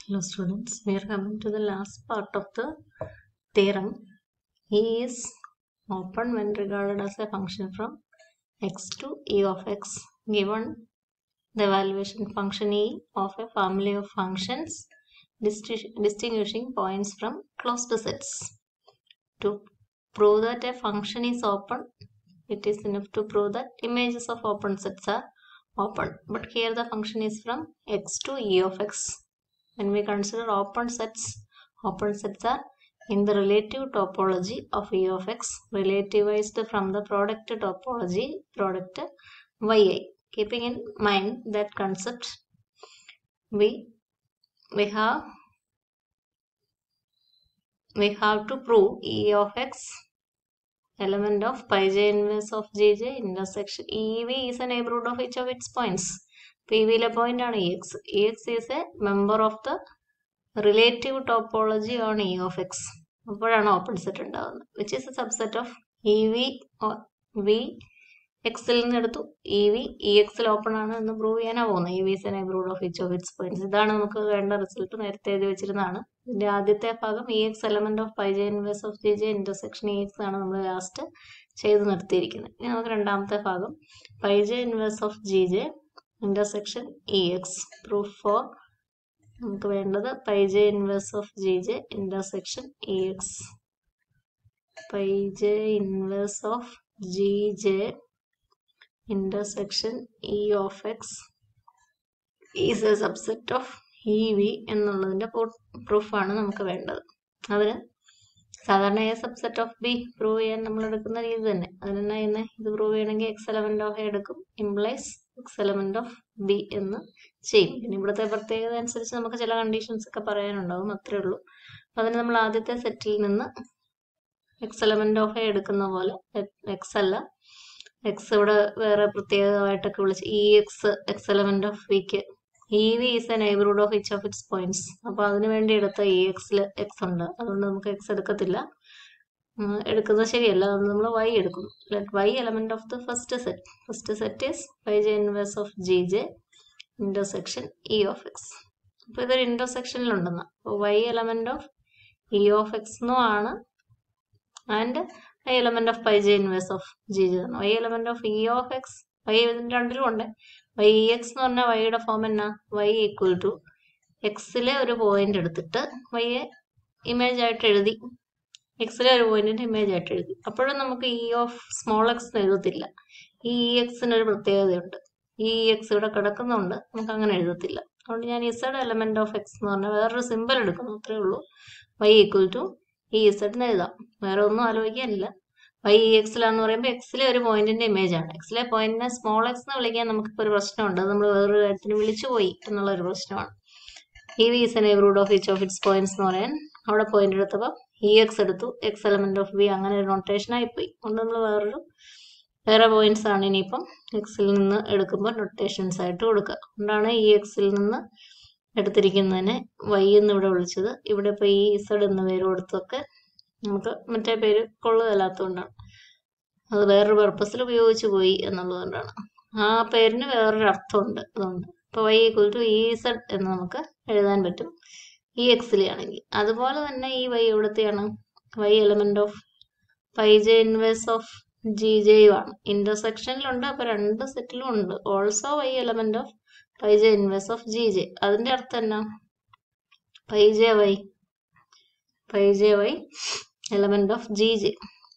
Hello students, we are coming to the last part of the theorem. E is open when regarded as a function from x to e of x given the evaluation function e of a family of functions disti- distinguishing points from closed sets. To prove that a function is open, it is enough to prove that images of open sets are open. But here the function is from x to e of x. When we consider open sets, open sets are in the relative topology of e of x relativized from the product topology product yi. Keeping in mind that concept, we we have we have to prove e of x element of pi j inverse of jj intersection ev is a neighborhood of each of its points P വിയിലെ point ആണ് E X E X is a member of the relative topology on E of X അപ്പോഴാണ് open set ഉണ്ടാകുന്നത് which is a subset of E V V എക്സിൽ നിന്ന് എടുത്തു E V E എക്സിൽ open ആണ് എന്ന് പ്രൂവ് ചെയ്യാനാണ് പോകുന്നത് E V is a neighbourhood of each of its points ഇതാണ് നമുക്ക് വേണ്ട റിസൾട്ട് നേരത്തെ എഴുതി വെച്ചിരുന്നതാണ് ഇതിന്റെ ആദ്യത്തെ ഭാഗം E X element of pi J inverse of G J intersection E X ആണ് നമ്മൾ ലാസ്റ്റ് ചെയ്ത് നിർത്തിയിരിക്കുന്നത് ഇനി നമുക്ക് രണ്ടാമത്തെ ഭാഗം pi J inverse of G J intersection E X proof for നമുക്ക് വേണ്ടത് pi J inverse of G J intersection E X pi J inverse of G J intersection E of X is a subset of E V എന്നുള്ളതിന്റെ പ്രൂഫാണ് നമുക്ക് വേണ്ടത് അതിന് സാധാരണ A subset of B prove ചെയ്യാൻ നമ്മൾ എടുക്കുന്ന രീതി തന്നെ അതിനെന്നാ ചെയ്യുന്നത് ഇത് പ്രൂവ് ചെയ്യണമെങ്കിൽ എക്സ് എലമെന്റ് ഓഫ് എ എടുക്കും implies X element of B എന്ന് ചെയ്യും പിന്നെ ഇവിടുത്തെ പ്രത്യേകത അനുസരിച്ച് നമുക്ക് ചില കണ്ടീഷൻസ് ഒക്കെ പറയാനുണ്ടാവും അത്രേ ഉള്ളൂ അതിന് നമ്മൾ ആദ്യത്തെ സെറ്റിൽ നിന്ന് എക്സ് എലമെന്റ് ഓഫ് എ എടുക്കുന്ന പോലെ എക്സ് അല്ല എക്സ് ഇവിടെ വേറെ പ്രത്യേകമായിട്ടൊക്കെ വിളിച്ച് E X X element of which E V is a neighbourhood of each of its points അപ്പൊ അതിനു വേണ്ടി എടുത്ത ഇ എക്സിൽ എക്സ് ഉണ്ട് അതുകൊണ്ട് നമുക്ക് എക്സ് എടുക്കത്തില്ല എടുക്കുന്നത് ശരിയല്ല അതുകൊണ്ട് നമ്മൾ വൈ എടുക്കുന്നു let Y element of the first set first set is Y J inverse of G J intersection E of X അപ്പൊ ഇതൊരു ഇന്റർസെക്ഷനിലുണ്ടെന്ന് അപ്പോൾ Y element of E of X എന്നും ആണ് and Y element of pi J inverse of G J Y element of E of X Y ഇതിന്റെ രണ്ടിലും ഉണ്ട് Y X എന്ന് പറഞ്ഞാൽ വൈയുടെ ഫോം എന്നാ വൈ ഈക്വൽ ടു എക്സിലെ ഒരു പോയിന്റ് എടുത്തിട്ട് വൈയെ ഇമേജ് ആയിട്ട് എഴുതി എക്സിലെ ഒരു പോയിന്റിന്റെ ഇമേജ് ആയിട്ട് എഴുതി അപ്പോഴും നമുക്ക് ഇ ഓഫ് സ്മോൾ എക്സ് എഴുതത്തില്ല ഈ ഇ എക്സിന് ഒരു പ്രത്യേകതയുണ്ട് ഈ എക്സ് ഇവിടെ കിടക്കുന്നുണ്ട് നമുക്ക് അങ്ങനെ എഴുതത്തില്ല അതുകൊണ്ട് ഞാൻ ഇസഡ് എലമെന്റ് ഓഫ് എക്സ് എന്ന് പറഞ്ഞാൽ വേറൊരു സിമ്പിൾ എടുക്കുന്നു അത്രേ ഉള്ളൂ വൈ ഈക്വൽ ടു ഈ ഇസഡ് എന്ന് എഴുതാം വേറെ ഒന്നും ആലോചിക്കാനില്ല വൈ എക്സിലാന്ന് പറയുമ്പോൾ എക്സിലെ ഒരു പോയിന്റിന്റെ ഇമേജ് ആണ് എക്സിലെ പോയിന്റിനെ സ്മോൾ എക്സ് എന്ന് വിളിക്കാൻ നമുക്കിപ്പോൾ ഒരു പ്രശ്നമുണ്ട് അത് നമ്മൾ വേറൊരു കാര്യത്തിന് വിളിച്ചു പോയി എന്നുള്ള ഒരു പ്രശ്നമാണ് E V is a neighbourhood of each of its points എന്ന് പറയാൻ അവിടെ പോയിന്റ് എടുത്തപ്പോൾ ഇ എക്സ് എടുത്തു എക്സ് എലമെന്റ് ഓഫ് ബി അങ്ങനെ ഒരു നൊട്ടേഷൻ ആയിപ്പോയി അതുകൊണ്ട് നമ്മൾ വേറൊരു വേറെ പോയിന്റ്സ് ആണ് ഇനിയിപ്പം എക്സിൽ നിന്ന് എടുക്കുമ്പോൾ നൊട്ടേഷൻസ് ആയിട്ട് കൊടുക്കുക അതുകൊണ്ടാണ് ഈ എക്സിൽ നിന്ന് എടുത്തിരിക്കുന്നതിനെ വൈ എന്ന് ഇവിടെ വിളിച്ചത് ഇവിടെ ഇപ്പോൾ ഈ ഇസഡ് എന്ന പേര് കൊടുത്തൊക്കെ നമുക്ക് മറ്റേ പേര് കൊള്ളുകയല്ലാത്തതുകൊണ്ടാണ് അത് വേറൊരു പർപ്പസിൽ ഉപയോഗിച്ചു പോയി എന്നുള്ളതുകൊണ്ടാണ് ആ പേരിന് വേറൊരു അർത്ഥമുണ്ട് അതുകൊണ്ട് ഇപ്പോൾ Y equal to E Z എന്ന് നമുക്ക് എഴുതാൻ പറ്റും ഈ എക്സിലാണെങ്കിൽ അതുപോലെ തന്നെ ഈ വൈ എവിടത്തെയാണ് Y element of pi J inverse of G ജെയും ആണ് ഇന്റർസെക്ഷനിലുണ്ട് അപ്പൊ രണ്ട് സെറ്റിലും ഉണ്ട് also Y element of pi J inverse of G J അതിന്റെ അർത്ഥം എന്നാ pi J Y pi J Y element of G J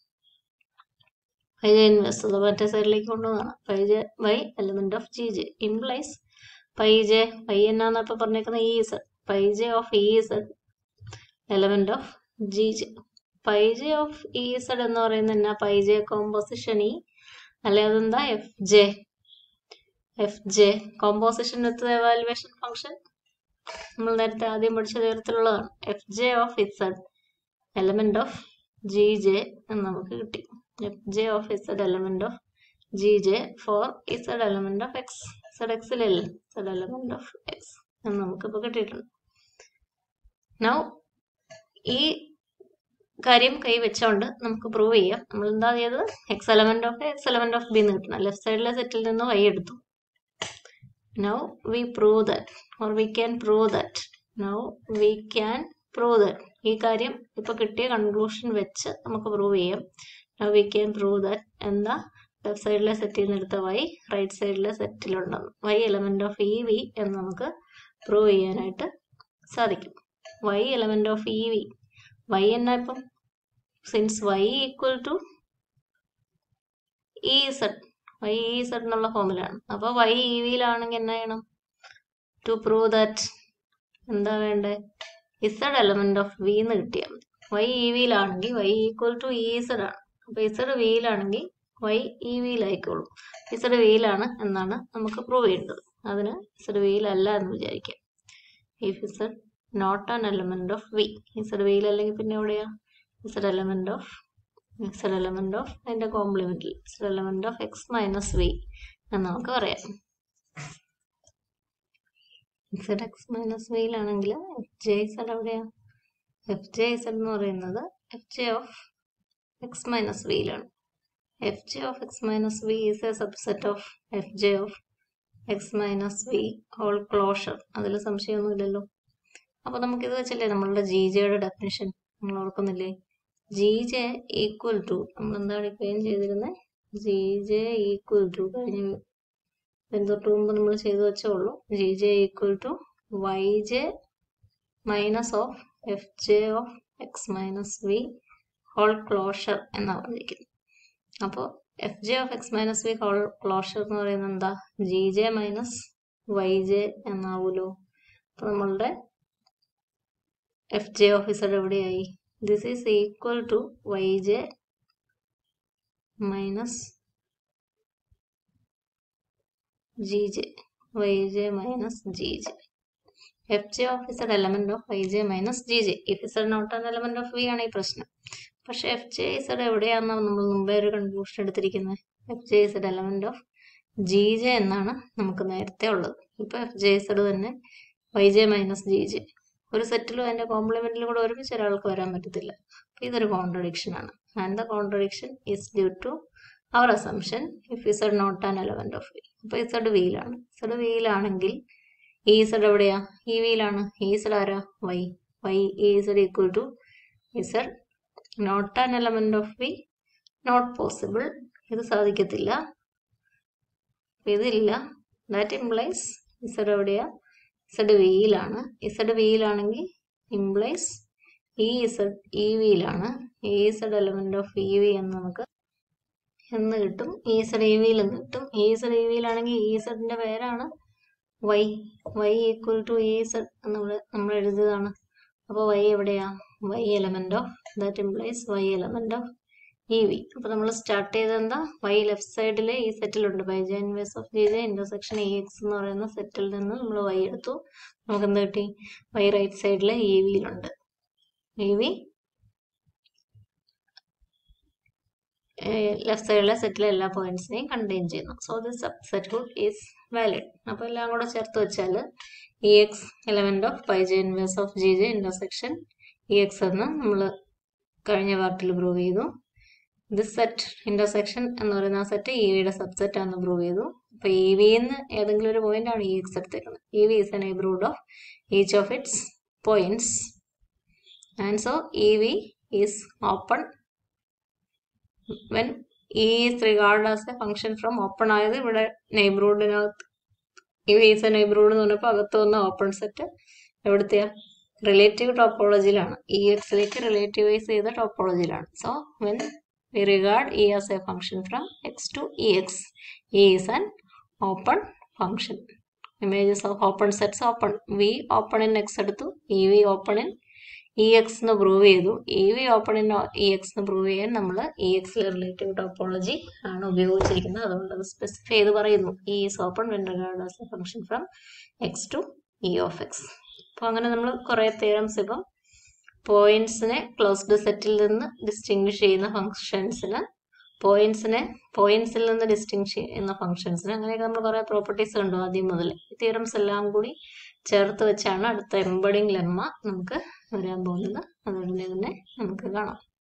pi J inverse അത് മറ്റേ സൈഡിലേക്ക് കൊണ്ടുവന്നതാണ് pi J Y element of G J implies pi J pi എന്നാന്ന് ഇപ്പൊ പറഞ്ഞേക്കുന്നത് E Z pi J of E Z element of G J pi J of E Z എന്ന് പറയുന്നത് എന്നാ പൈ ജെ കോമ്പോസിഷൻ ഇ അല്ലെ അതെന്താ F J F J composition with evaluation function നമ്മൾ നേരത്തെ ആദ്യം പഠിച്ച തരത്തിലുള്ളതാണ് F J of Z element of G J എന്ന് നമുക്ക് കിട്ടി F J of Z element of G J for Z element of X Z എക്സിലല്ലേ ഇസഡ് എലമെന്റ് ഓഫ് എക്സ് എന്ന് നമുക്കിപ്പോൾ കിട്ടിയിട്ടുണ്ട് നൗ ഈ കാര്യം കൈ വെച്ചോണ്ട് നമുക്ക് പ്രൂവ് ചെയ്യാം നമ്മൾ എന്താ ചെയ്തത് X element of X element of B എന്ന് കിട്ടണം ലെഫ്റ്റ് സൈഡിലെ സെറ്റിൽ നിന്ന് വൈ എടുത്തു now we prove that or we can prove that now we can prove that ഈ കാര്യം ഇപ്പൊ കിട്ടിയ കൺക്ലൂഷൻ വെച്ച് നമുക്ക് പ്രൂവ് ചെയ്യാം now we can prove that എന്താ ലെഫ്റ്റ് സൈഡിലെ സെറ്റിൽ നിന്ന് എടുത്ത വൈ റൈറ്റ് സൈഡിലെ സെറ്റിലുണ്ടെന്ന് Y element of E V എന്ന് നമുക്ക് പ്രൂവ് ചെയ്യാനായിട്ട് സാധിക്കും Y element of E V Y എന്നാ ഇപ്പം since Y equal to E Z Y E Z എന്നുള്ള ഫോമിലാണ് അപ്പോൾ വൈ ഇ വിയിലാണെങ്കിൽ എന്നാ ചെയ്യണം ടു പ്രൂവ് ദാറ്റ് എന്താ വേണ്ടേ ഇസഡ് എലമെന്റ് ഓഫ് വി എന്ന് കിട്ടിയാൽ മതി വൈ ഇ വിയിലാണെങ്കിൽ Y equal to E Z ആണ് അപ്പൊ ഇസഡ് വിയിലാണെങ്കിൽ വൈ ഇ വിയിലായിക്കോളും ഇസഡ് വിയിലാണ് എന്നാണ് നമുക്ക് പ്രൂവ് ചെയ്യേണ്ടത് അതിന് ഇസഡ് വിയിലല്ല എന്ന് വിചാരിക്കാം if Z not an element of V Z വിയിൽ അല്ലെങ്കിൽ പിന്നെ എവിടെയാ Z element of Z element of അതിന്റെ കോംപ്ലിമെന്റിൽ Z element of X minus V എന്ന് നമുക്ക് പറയാം ഇസഡ് എക്സ് മൈനസ് വിയിലാണെങ്കിൽ എഫ് ജെ ഇസഡ് എവിടെയാ എഫ് ജെ ഇസഡ് എന്ന് പറയുന്നത് F J of X minus വിയിലാണ് F J of X minus V is a subset of F J of X minus V whole closure അതിൽ സംശയമൊന്നുമില്ലല്ലോ അപ്പൊ നമുക്കിത് വെച്ചല്ലേ നമ്മളുടെ ജി ജെയുടെ ഡെഫിനിഷൻ നമ്മൾ ഓർക്കുന്നില്ലേ ജി ജെ ഈക്വൽ ടു നമ്മൾ എന്താണ് ഡിഫൈൻ ചെയ്തിരുന്നത് ജി ജെ ഈക്വൽ ടു കഴിഞ്ഞ തൊട്ട് മുമ്പ് നമ്മൾ ചെയ്തു വെച്ചേ ഉള്ളൂ G J equal to Y J minus of F J of X minus V whole closure എന്നാണ് പറഞ്ഞിരിക്കുന്നത് അപ്പോൾ F J of X minus V whole closure എന്ന് പറയുന്നത് എന്താ G J minus Y J എന്നാവൂലോ അപ്പൊ നമ്മളുടെ എഫ് ജെ ഓഫീസർ എവിടെയായി this is equal to Y J minus G J Y J minus G J F J of Z element of Y J minus G J if Z not an element of V ആണ് ഈ പ്രശ്നം പക്ഷെ F J Z എവിടെയാണെന്നാണ് നമ്മൾ മുമ്പേ ഒരു conclusion എടുത്തിരിക്കുന്നത് F J Z element of G J എന്നാണ് നമുക്ക് നേരത്തെ ഉള്ളത് ഇപ്പൊ എഫ് ജെ ഇസഡ് തന്നെ Y J minus G J ഒരു സെറ്റിലും അതിന്റെ കോംപ്ലിമെന്റിലും കൂടെ ഒരുമിച്ച് ഒരാൾക്ക് വരാൻ പറ്റത്തില്ല അപ്പൊ ഇതൊരു കോൺട്രഡിക്ഷൻ ആണ് and the contradiction is due to our assumption if Z not an element of V അപ്പൊ ഇസഡ് വിയിലാണ് ഇസഡ് വിയിലാണെങ്കിൽ ഈ ഇസഡ് എവിടെയാ ഈ വിയിലാണ് ഈ ഇസഡ് ആരാ വൈ വൈ ഈ Z equal to Z not an element of V not possible ഇത് സാധിക്കത്തില്ല ഇതില്ല ദാറ്റ് ഇംപ്ലൈസ് ഇസഡ് എവിടെയാ ഇസഡ് വിയിലാണ് ഇസഡ് വിയിലാണെങ്കിൽ ഇംപ്ലൈസ് ഈ ഇസഡ് ഇ വിയിലാണ് ഈ Z element of E V എന്ന് നമുക്ക് എന്ന് കിട്ടും ഈ ഇസഡ് ഇ വിയിൽ എന്ന് കിട്ടും ഈ ഇസഡ് ഇ വിയിലാണെങ്കിൽ ഈ ഇസഡിന്റെ പേരാണ് വൈ വൈ ഈക്വൽ ടു ഈ ഇസഡ് നമ്മൾ നമ്മൾ എഴുതിയതാണ് അപ്പോൾ വൈ എവിടെയാ Y element of that implies Y element of E V അപ്പൊ നമ്മൾ സ്റ്റാർട്ട് ചെയ്തത് എന്താ വൈ ലെഫ്റ്റ് സൈഡിൽ ഈ സെറ്റിലുണ്ട് pi J inverse of G J intersection E X എന്ന് പറയുന്ന സെറ്റിൽ നിന്ന് നമ്മൾ വൈ എടുത്തു നമുക്ക് എന്ത് കിട്ടി വൈ റൈറ്റ് സൈഡിൽ ഇ വിയിലുണ്ട് ഇ വി ലെഫ്റ്റ് സൈഡിലെ സെറ്റിലെ എല്ലാ പോയിന്റ്സിനെയും കണ്ടെയ്ൻ ചെയ്യുന്നു so this subset root is valid അപ്പോൾ എല്ലാം കൂടെ ചേർത്ത് വെച്ചാൽ E X element of pi J inverse of G J intersection E X എന്ന് നമ്മൾ കഴിഞ്ഞ പാർട്ടിൽ പ്രൂവ് ചെയ്തു ദിസ് സെറ്റ് ഇന്റർസെക്ഷൻ എന്ന് പറയുന്ന ആ സെറ്റ് ഇ വിയുടെ സബ്സെറ്റ് ആണെന്ന് പ്രൂവ് ചെയ്തു അപ്പൊ ഇ വിന്ന് ഏതെങ്കിലും ഒരു പോയിന്റ് ആണ് ഇ എക്സ് എടുത്തേക്കുന്നത് E V is a neighbourhood of each of its points and so E V is open when E is regard as a function from open ആയത് ഇവിടെ നെയ്ബർഹുഡിനകത്ത് E V is a neighbourhood എന്ന് പറഞ്ഞപ്പോൾ അകത്ത് വന്ന open set എവിടുത്തെയാ relative ടോപ്പോളജിയിലാണ് E എക്സിലേക്ക് റിലേറ്റീവൈസ് ചെയ്ത ടോപ്പോളജിയിലാണ് so when we regard E as a function from x to Ex. E is an open function. Images of open sets open. V open in X എടുത്തു E V open in E X എന്ന് prove ചെയ്തു E V open in E X എന്ന് prove ചെയ്യാൻ നമ്മൾ E എക്സിലെ relative topology ആണ് ഉപയോഗിച്ചിരിക്കുന്നത് അതുകൊണ്ട് അത് സ്പെസിഫൈ ചെയ്ത് പറയുന്നു E is open when regard as a function from X to E of X അപ്പോൾ അങ്ങനെ നമ്മൾ കുറേ തിയറംസ് ഇപ്പം പോയിന്റ്സിനെ ക്ലോസ്ഡ് സെറ്റിൽ നിന്ന് ഡിസ്റ്റിങ്വിഷ് ചെയ്യുന്ന ഫംഗ്ഷൻസിന് പോയിന്റ്സിനെ പോയിന്റ്സിൽ നിന്ന് ഡിസ്റ്റിങ്ഷ് ചെയ്യുന്ന ഫംഗ്ഷൻസിന് അങ്ങനെയൊക്കെ നമ്മൾ കുറേ പ്രോപ്പർട്ടീസ് കണ്ടു ആദ്യം മുതൽ ഈ തിയറംസ് എല്ലാം കൂടി ചേർത്ത് വെച്ചാണ് അടുത്ത എംബഡിങ് ലെമ്മ നമുക്ക് വരാൻ പോകുന്നത് അതുകൊണ്ട് തന്നെ നമുക്ക് കാണാം